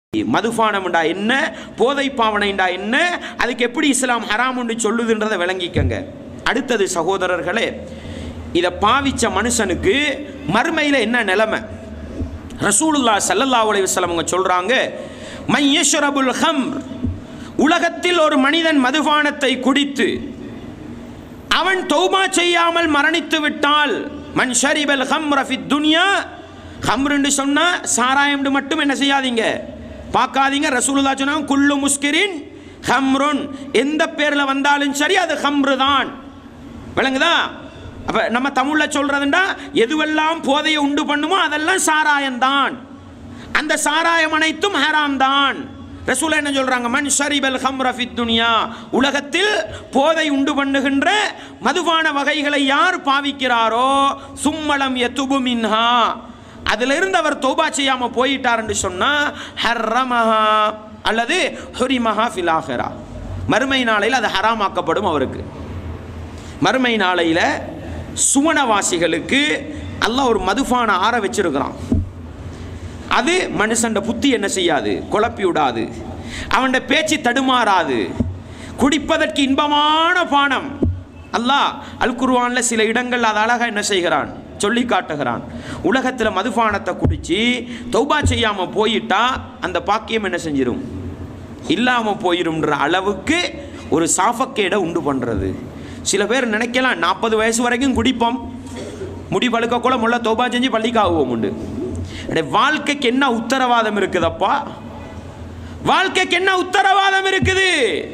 மதுபானம்டா என்ன போதை பாவனைண்டா என்ன அதுக்கு எப்படி இஸ்லாம் ஹராம் என்று சொல்லுதுன்றதை விளங்கிக்கங்க அடுத்தது சகோதரர்களே இதை பாவிச்ச மனுஷனுக்கு மறுமையில் என்ன நிலைமை ரசூலுல்லா ஸல்லல்லாஹு அலைஹி வஸல்லம் அவங்க சொல்றாங்க மையஷ்ரபுல் ஹம்ர் உலகத்தில் ஒரு மனிதன் மதுபானத்தை குடித்து அவன் தௌபா செய்யாமல் மரணித்து விட்டால் மன் ஷரிபல் ஹம்ர ஃபித் துன்யா ஹம்ருன்னு சொன்னா சாராயம்னு மட்டும் என்ன செய்யாதீங்க பார்க்காதீங்க ரசூலுல்லா சொன்னாங்க குல்லு முஸ்கிரின் ஹம்ருன் எந்த பேர்ல வந்தாலும் சரி அது ஹம்ரு தான் விளங்குதா அப்ப நம்ம தமிழ்ல சொல்றதுண்டா எதுவெல்லாம் போதையை உண்டு பண்ணுமோ அதெல்லாம் சாராயம்தான் அந்த சாராயம் அனைத்தும் ஹராம் தான் ரசூல் என்ன சொல்றாங்க மன் ஷரிபல் ஹம்ர ஃபித் துனியா உலகத்தில் போதை உண்டு பண்ணுகின்ற மதுபான வகைகளை யார் பாவிக்கிறாரோ சும்மலம் யதுபு மின்ஹா அதுல இருந்து அவர் தௌபா செய்யாம போயிட்டார் என்று சொன்னா ஹர்ரமஹா அல்லது ஹுரிமஹா ஃபில் ஆஹிரா மறுமை நாளையில் அது ஹராமாக்கப்படும் அவருக்கு மறுமை நாளையில் சுவனவாசிகளுக்கு அல்லாஹ் ஒரு மதுபான ஆற வச்சிருக்கிறான் அது மனுஷன் புத்தி என்ன செய்யாது குழப்பி விடாது அவன் பேச்சு தடுமாறாது குடிப்பதற்கு இன்பமான பானம் அல்லாஹ் அல் குர்ஆன்ல சில இடங்கள் அது அழகா என்ன செய்கிறான் சொல்லி காட்டுகிறான் உலகத்தில் மதுபானத்தை குடிச்சு தௌபா செய்யாம போயிட்டா அந்த பாக்கியம் என்ன செஞ்சிரும் இல்லாம போயிரும்ன்ற அளவுக்கு ஒரு சாஃபக்கேடை உண்டு பண்றது சில பேர் நினைக்கலாம் நாற்பது வயசு வரைக்கும் குடிப்போம் முடி பழுக்க கூட முள்ள தௌபா செஞ்சு பள்ளிக்கு ஆகுவோம் உண்டு அடே, வாழ்க்கைக்கு என்ன உத்தரவாதம் இருக்குதப்பா வாழ்க்கைக்கு என்ன உத்தரவாதம் இருக்குது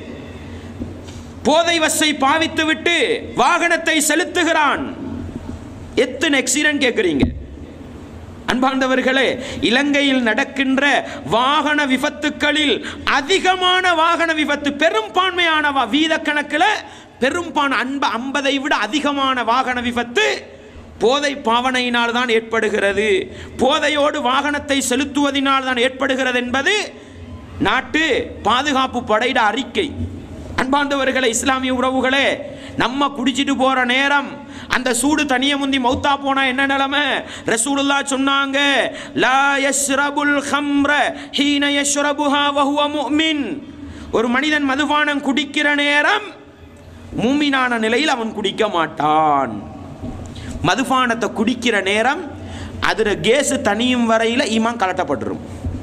போதை வசை பாவித்து விட்டு வாகனத்தை செலுத்துகிறான் எத்தனை ஆக்சிடென்ட் கேட்குறீங்க அன்பார்ந்தவர்களே இலங்கையில் நடக்கின்ற வாகன விபத்துக்களில் அதிகமான வாகன விபத்து பெரும்பான்மையான வா- வீதக்கணக்கில் பெரும்பான் அன்ப ஐம்பதை விட அதிகமான வாகன விபத்து போதை பாவனையினால் தான் ஏற்படுகிறது போதையோடு வாகனத்தை செலுத்துவதினால் தான் ஏற்படுகிறது என்பது நாட்டு பாதுகாப்பு படையிட அறிக்கை அன்பார்ந்தவர்களே இஸ்லாமிய உறவுகளே நம்ம குடிச்சிட்டு போற நேரம் அந்த சூடு தனிய முந்தி மௌத்தா போனா என்ன நிலைமை ரசூலுல்லா சொன்னாங்க லா யஷ்ரபுல் ஹம்ர ஹீன யஷ்ரபுஹா வஹுவ முஃமின் ஒரு மனிதன் மதுபானம் குடிக்கிற நேரம் மூமினான நிலையில் அவன் குடிக்க மாட்டான் மதுபானத்தை குடிக்கிற நேரம் அதில் கேஸு தனியும் வரையில் ஈமான் கலட்டப்பட்டுரும்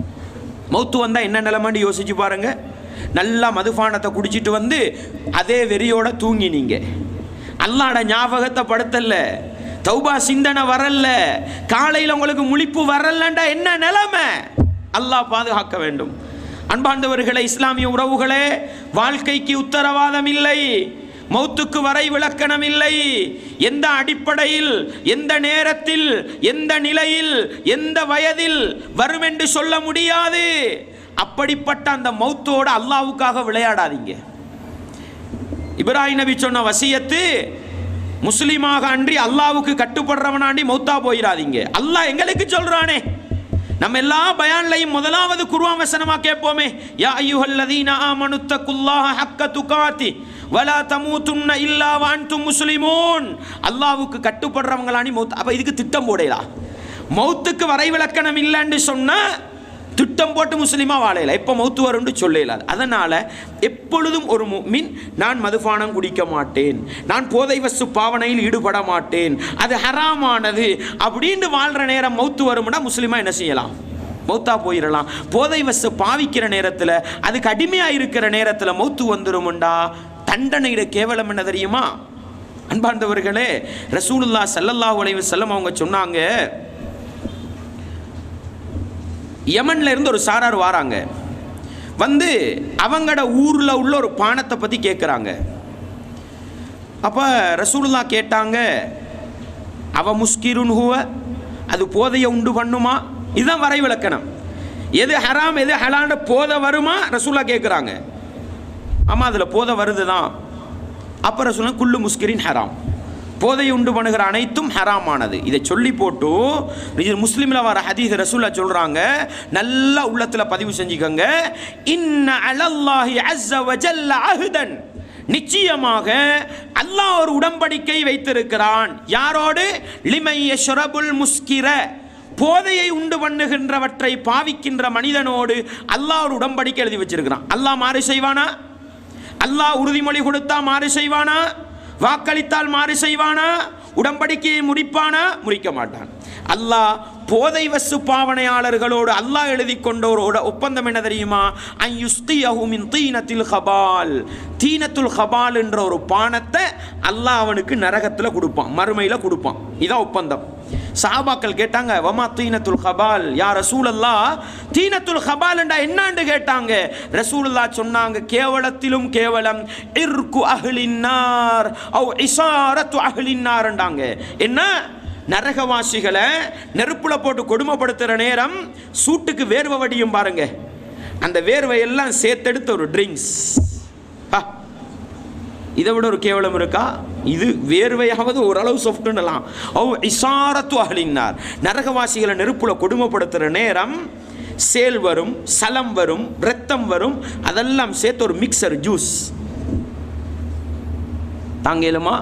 மௌத்து வந்தால் என்ன நிலைமைன்னு யோசிச்சு பாருங்க நல்லா மதுபானத்தை குடிச்சிட்டு வந்து அதே வெறியோட தூங்கினீங்க அல்லாட ஞாபகத்தை படுத்தல தௌபா சிந்தனை வரல காலையில் உங்களுக்கு முழிப்பு வரலண்டா என்ன நிலைமை அல்லாஹ் பாதுகாக்க வேண்டும் அன்பார்ந்தவர்களே இஸ்லாமிய உறவுகளே வாழ்க்கைக்கு உத்தரவாதம் இல்லை மௌத்துக்கு வரை விளக்கணம் இல்லை எந்த அடிப்படையில் எந்த நேரத்தில் எந்த நிலையில் எந்த வயதில் வரும் என்று சொல்ல முடியாது அப்படிப்பட்ட அந்த மௌத்தோட அல்லாவுக்காக விளையாடாதீங்க இப்ராஹிம் நபி சொன்ன வசியத்து முஸ்லீமாக அன்றி அல்லாவுக்கு கட்டுப்படுறவனாண்டி மௌத்தா போயிடாதீங்க அல்லாஹ் எங்களுக்கு சொல்றானே நம்ம எல்லா பயான்லையும் முதலாவது குர்ஆன் வசனமா கேட்போமே யா அய்யுஹல்லதீன ஆமனு தக்குல்லாஹ ஹக்க துகாத்தி வலா தமூதுன்ன இல்லா வான்தும் முஸ்லிமூன் அல்லாஹ்வுக்கு கட்டுப்படுறவங்களானி மௌத் அப்ப இதுக்கு திட்டம் போடலாம் மௌத்துக்கு வரைவிலக்கணம் இல்லைன்னு சொன்னா திட்டம் போட்டு முஸ்லீமா வாழையில எப்போ மௌத்து வரும்னு சொல்லலாது அதனால எப்பொழுதும் ஒரு மீன் நான் மதுபானம் குடிக்க மாட்டேன் நான் போதை வசு பாவனையில் ஈடுபட மாட்டேன் அது ஹராமானது அப்படின்னு வாழ்ற நேரம் மௌத்து வரும்னா முஸ்லீமா என்ன செய்யலாம் மௌத்தா போயிடலாம் போதை வசு பாவிக்கிற நேரத்தில் அதுக்கு அடிமையாக இருக்கிற நேரத்தில் மௌத்து வந்துருமுண்டா தண்டனையிட கேவலம் என்ன தெரியுமா அன்பார்ந்தவர்களே ரசூலுல்லா ஸல்லல்லாஹு அலைஹி வஸல்லம் அவங்க சொன்னாங்க யமன்ல இருந்து ஒரு சாரார் வாராங்க வந்து அவங்களோட ஊரில் உள்ள ஒரு பானத்தை பற்றி கேட்குறாங்க அப்போ ரசூலுல்லா கேட்டாங்க அவ முஸ்கிருன் ஹுவ அது போதையை உண்டு பண்ணுமா இதுதான் வரை விளக்கணம் எது ஹராம் எது ஹலாண்ட போதை வருமா ரசூலா கேட்குறாங்க ஆமாம் அதில் போதை வருது தான் அப்போ ரசூலா குல்லு முஸ்கிரின் ஹராம் போதை உண்டு பண்ணுகிற அனைத்தும் ஹராமானது இதை சொல்லி போட்டு இது முஸ்லீமில் வர ஹதீஸ் ரசூலா சொல்கிறாங்க நல்லா உள்ளத்தில் பதிவு செஞ்சுக்கோங்க இன்ன அலல்லாஹி அஸ்ஸ வஜல்ல அஹ்தன் நிச்சயமாக அல்லாஹ் ஒரு உடன்படிக்கை வைத்திருக்கிறான் யாரோடு லிமை யஷ்ரபுல் முஸ்கிர போதையை உண்டு பண்ணுகின்றவற்றை பாவிக்கின்ற மனிதனோடு அல்லாஹ் ஒரு உடன்படிக்கை எழுதி வச்சிருக்கிறான் அல்லாஹ் மாறு செய்வானா அல்லாஹ் உறுதிமொழி கொடுத்தா மாறு செய்வானா வாக்களித்தால் மாறு செய்வானா உடன்படிக்கையை முறிப்பானா முறிக்க மாட்டான் அல்லாஹ் போதை வசு பாவனையாளர்களோடு அல்லாஹ் எழுதி கொண்ட ஒரு உட- ஒப்பந்தம் என்ன தெரியுமா அன் யுஸ்கியஹு மின் தீனத்தில் ஹபால் தீனத்துல் ஹபால் என்ற ஒரு பானத்தை அல்லாஹ் அவனுக்கு நரகத்தில் கொடுப்பான் மறுமையில் கொடுப்பான் இதான் ஒப்பந்தம் சாபாக்கள் கேட்டாங்க வமா தீனத்துல் ஹபால் யா ரசூலல்லா தீனத்துல் ஹபால் என்றா என்னான்னு கேட்டாங்க ரசூலுல்லா சொன்னாங்க கேவலத்திலும் கேவலம் இர்கு அஹ்லின்னார் அவ் இசாரத்து அஹ்லின்னார்ண்டாங்க என்ன நரகவாசிகளை நெருப்புல போட்டு கொடுமைப்படுத்துகிற நேரம் சூட்டுக்கு வேர்வை வடியும் பாருங்க அந்த வேர்வையெல்லாம் சேர்த்தெடுத்த ஒரு ட்ரிங்க்ஸ் இதை விட ஒரு கேவலம் இருக்கா இது வேர்வையாவது ஓரளவு சொஃப்ட்டுன்னலாம் ஓ இசாரத்து அகலினார் நரகவாசிகளை நெருப்புல கொடுமைப்படுத்துகிற நேரம் சேல் வரும் சலம் வரும் ரத்தம் வரும் அதெல்லாம் சேர்த்து ஒரு மிக்சர் ஜூஸ் தாங்கலுமா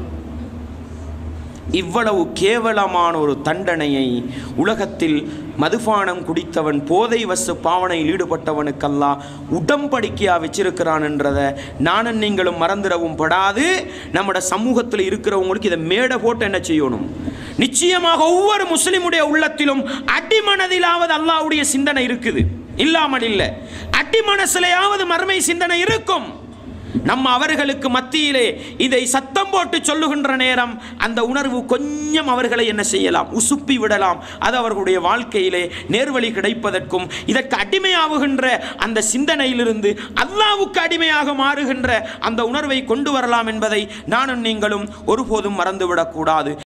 இவ்வளவு கேவலமான ஒரு தண்டனையை உலகத்தில் மதுபானம் குடித்தவன் போதை வசு பாவனையில் ஈடுபட்டவனுக்கெல்லாம் உடம்படிக்கையா வச்சிருக்கிறான் என்றதை நானும் நீங்களும் மறந்துடவும் படாது நம்மட சமூகத்தில் இருக்கிறவங்களுக்கு இதை மேடை போட்டு என்ன செய்யணும் நிச்சயமாக ஒவ்வொரு முஸ்லிமுடைய உள்ளத்திலும் அடிமனதிலாவது அல்லாஹ்வுடைய சிந்தனை இருக்குது இல்லாமல் இல்லை அடிமனசிலையாவது மறுமை சிந்தனை இருக்கும் நம்ம அவர்களுக்கு மத்தியிலே இதை சத்தம் போட்டு சொல்லுகின்ற நேரம் அந்த உணர்வு கொஞ்சம் அவர்களை என்ன செய்யலாம் உசுப்பி விடலாம் அது அவர்களுடைய வாழ்க்கையிலே நேர்வழி கிடைப்பதற்கும் இதற்கு அடிமையாகுகின்ற அந்த சிந்தனையிலிருந்து அல்லாவுக்கு அடிமையாக மாறுகின்ற அந்த உணர்வை கொண்டு வரலாம் என்பதை நானும் நீங்களும் ஒருபோதும் மறந்துவிடக்கூடாது